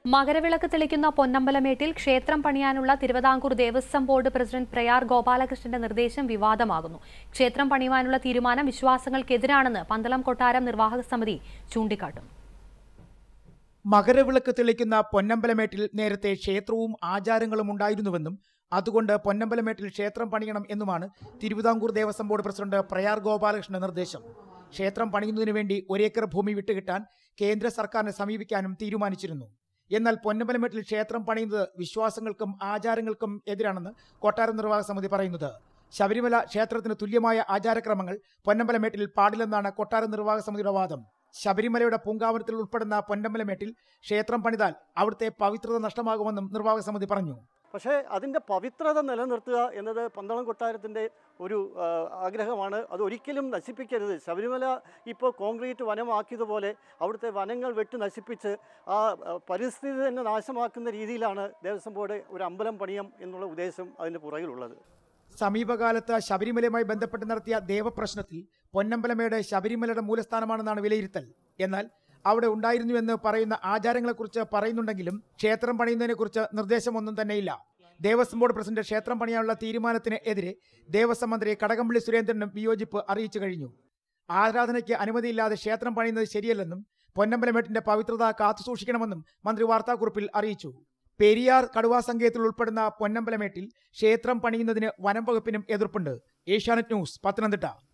മകരവിളക്ക് തെളിക്കുന്ന പൊന്നമ്പലമേട്ടിൽ ക്ഷേത്രം പണിയാനുള്ള തിരുവിതാംകൂർ ദേവസ്വം ബോർഡ് പ്രസിഡന്റ് പ്രയാർ ഗോപാലകൃഷ്ണന്റെ നിർദ്ദേശം വിവാദമാകുന്നു ക്ഷേത്രം പണിയുവാനുള്ള തീരുമാനം വിശ്വാസങ്ങൾക്കെതിരാണെന്ന് പന്തളം കൊട്ടാരം നിർവാഹക സമിതി ചൂണ്ടിക്കാട്ടും മകരവിളക്ക് തെളിക്കുന്ന പൊന്നമ്പലമേട്ടിൽ നേരത്തെ ക്ഷേത്രവും ആചാരങ്ങളും ഉണ്ടായിരുന്നുവെന്നും അതുകൊണ്ട് പൊന്നമ്പലമേട്ടിൽ ക്ഷേത്രം പണിയണം എന്നുമാണ് തിരുവിതാംകൂർ ദേവസ്വം ബോർഡ് പ്രസിഡന്റ് പ്രയാർ ഗോപാലകൃഷ്ണന്റെ നിർദ്ദേശം ക്ഷേത്രം പണിയുന്നതിനു വേണ്ടി ഒരേക്കർ ഭൂമി വിട്ടുകിട്ടാൻ കേന്ദ്ര സർക്കാരിനെ സമീപിക്കാനും തീരുമാനിച്ചിരുന്നു എന്നാൽ പൊന്നമ്പലമേട്ടിൽ ക്ഷേത്രം പണിയുന്നത് വിശ്വാസങ്ങൾക്കും ആചാരങ്ങൾക്കും എതിരാണെന്ന് കൊട്ടാരം നിർവാഹക സമിതി പറയുന്നത് ശബരിമല ക്ഷേത്രത്തിന് തുല്യമായ ആചാരക്രമങ്ങൾ പൊന്നമ്പലമേട്ടിൽ പാടില്ലെന്നാണ് കൊട്ടാരം നിർവാഹക സമിതിയുടെ വാദം ശബരിമലയുടെ പൂങ്കാവനത്തിൽ ഉൾപ്പെടുന്ന പൊന്നമ്പലമേട്ടിൽ ക്ഷേത്രം പണിതാൽ അവിടുത്തെ പവിത്രത നഷ്ടമാകുമെന്നും നിർവാഹക സമിതി പറഞ്ഞു പക്ഷേ അതിൻ്റെ പവിത്രത നിലനിർത്തുക എന്നത് പന്തളം കൊട്ടാരത്തിൻ്റെ ഒരു ആ, ആഗ്രഹമാണ് അത് ഒരിക്കലും നശിപ്പിക്കരുത് ശബരിമല ഇപ്പോൾ കോൺക്രീറ്റ് വനമാക്കിയതുപോലെ അവിടുത്തെ വനങ്ങൾ വെട്ടി നശിപ്പിച്ച് ആ ആ, പരിസ്ഥിതി തന്നെ നാശമാക്കുന്ന രീതിയിലാണ് ദേവസ്വം ബോർഡ് ഒരു അമ്പലം പണിയം എന്നുള്ള ഉദ്ദേശം അതിൻ്റെ പുറകിലുള്ളത് സമീപകാലത്ത് ശബരിമലയുമായി ബന്ധപ്പെട്ട് നടത്തിയ ദേവപ്രശ്നത്തിൽ പൊന്നമ്പലമേട് ശബരിമലയുടെ മൂലസ്ഥാനമാണെന്നാണ് വിലയിരുത്തൽ എന്നാൽ അവിടെ ഉണ്ടായിരുന്നുവെന്ന് പറയുന്ന ആചാരങ്ങളെക്കുറിച്ച് പറയുന്നുണ്ടെങ്കിലും ക്ഷേത്രം പണിയുന്നതിനെക്കുറിച്ച് നിർദ്ദേശമൊന്നും തന്നെയില്ല ദേവസ്വം ബോർഡ് പ്രസിഡന്റ് ക്ഷേത്രം പണിയാനുള്ള തീരുമാനത്തിന് എതിരെ ദേവസ്വം മന്ത്രി കടകംപള്ളി സുരേന്ദ്രനും വിയോജിപ്പ് അറിയിച്ചു കഴിഞ്ഞു ആരാധനയ്ക്ക് അനുമതിയില്ലാതെ ക്ഷേത്രം പണിയുന്നത് ശരിയല്ലെന്നും പൊന്നമ്പലമേട്ടിന്റെ പവിത്രത കാത്തുസൂക്ഷിക്കണമെന്നും മന്ത്രി വാർത്താക്കുറിപ്പിൽ അറിയിച്ചു പെരിയാർ കടുവാ സങ്കേതത്തിൽ ഉൾപ്പെടുന്ന പൊന്നമ്പലമേട്ടിൽ ക്ഷേത്രം പണിയുന്നതിന് വനം വകുപ്പിനും എതിർപ്പുണ്ട് ഏഷ്യാനെറ്റ് ന്യൂസ് പത്തനംതിട്ട